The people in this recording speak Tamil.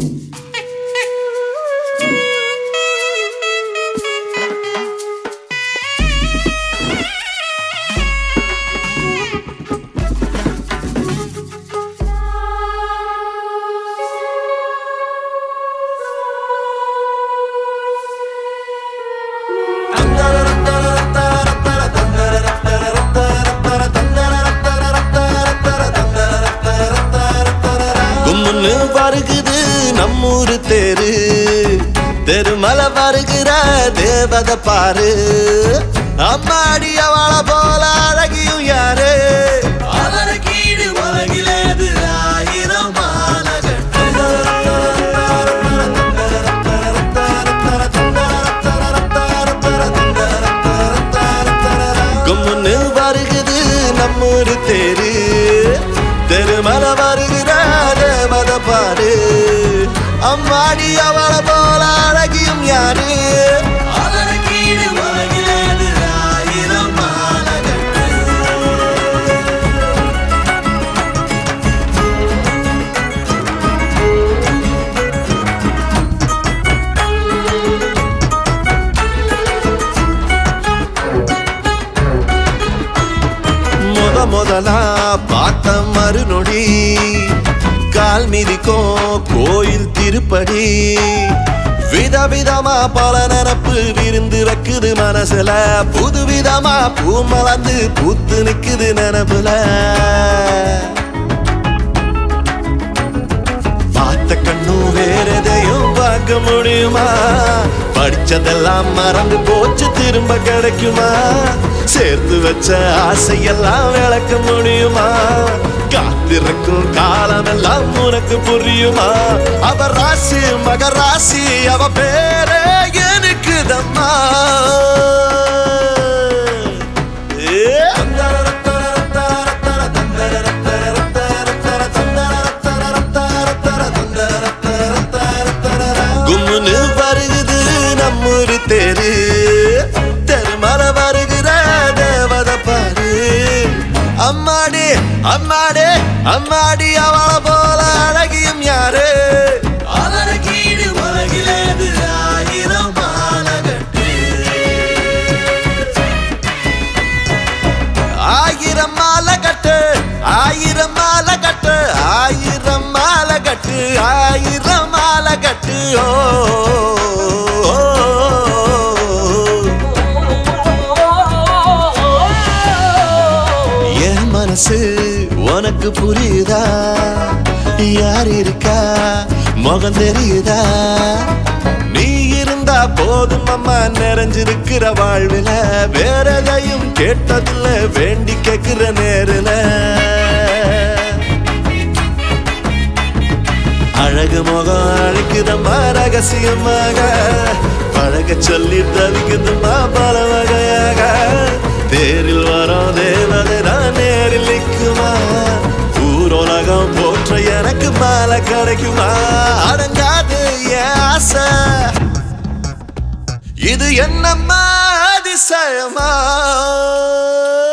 கும்முன்னு வருகுது நம்மூரு தேரு தெருமலை வருகிற தேவத பாரு அம்மாடி அவள போல அழகியும் யாரு அவளுக்கு ஈடு உலகிலேது ஆயிரம் கும்முன்னு வருகுது நம்மூரு தேரு தெருமலை வருகிற தேவத பாரு அம்மாடி அவள போல அழகியும் யாரு அவளுக்கு ஈடு உலகிலேது ஆயிரம் மாலகட்டு முத முதலா பார்த்த மறுநொடி கால் மிதிக்கும் கோயில் திருப்படி விதவிதமா பல நினப்பு விருந்து வைக்குது மனசுல புது விதமா பூ மலர்ந்து பூத்து நிக்குது நினப்புல பார்த்த கண்ணும் வேற எதையும் பார்க்க முடியுமா படிச்சதெல்லாம் மறந்து போச்சு திரும்ப கிடைக்குமா சேர்த்து வச்ச ஆசையெல்லாம் விளக்க முடியுமா காத்திருக்கும் காலமெல்லாம் உனக்கு புரியுமா அவ ராசி மக ராசி அவ பேரே எனக்கு தம்மா கும்முன்னு வருகுது நம்மூரு தேரு தெருமல வருகிற தேவத பாரு அம்மாடி அம்மாடி அம்மாடி அவள போல அழகியும் யாரு அவளுக்கு ஈடு உலகிலேது ஆயிரம் மாலகட்டு ஆயிரம் மாலை கட்டு ஆயிரம் மாலை கட்டு ஆயிரம் மாலை கட்டு ஆயிரம் மாலை கட்டு ஓ ஓ, ஓ. என் மனசு உனக்கு புரியுதா யார் இருக்கா முகம் தெரியுதா நீ இருந்தா போதும் அம்மா நிறைஞ்சிருக்கிற வாழ்வில வேற எதையும் கேட்டதில்ல வேண்டி கேட்கிற நேரில அழகு முகம் அழைக்குதம்மா ரகசியமாக பழக சொல்லி தவிக்குதும்மா பல வகையாக தேரில் வரோம் தேவதை நான் நேரில் நிற்குமா ஊரோலகம் போற்ற எனக்கு மாலை கிடைக்குமா அடங்காது என் ஆசை இது என்னம்மா அதிசயமா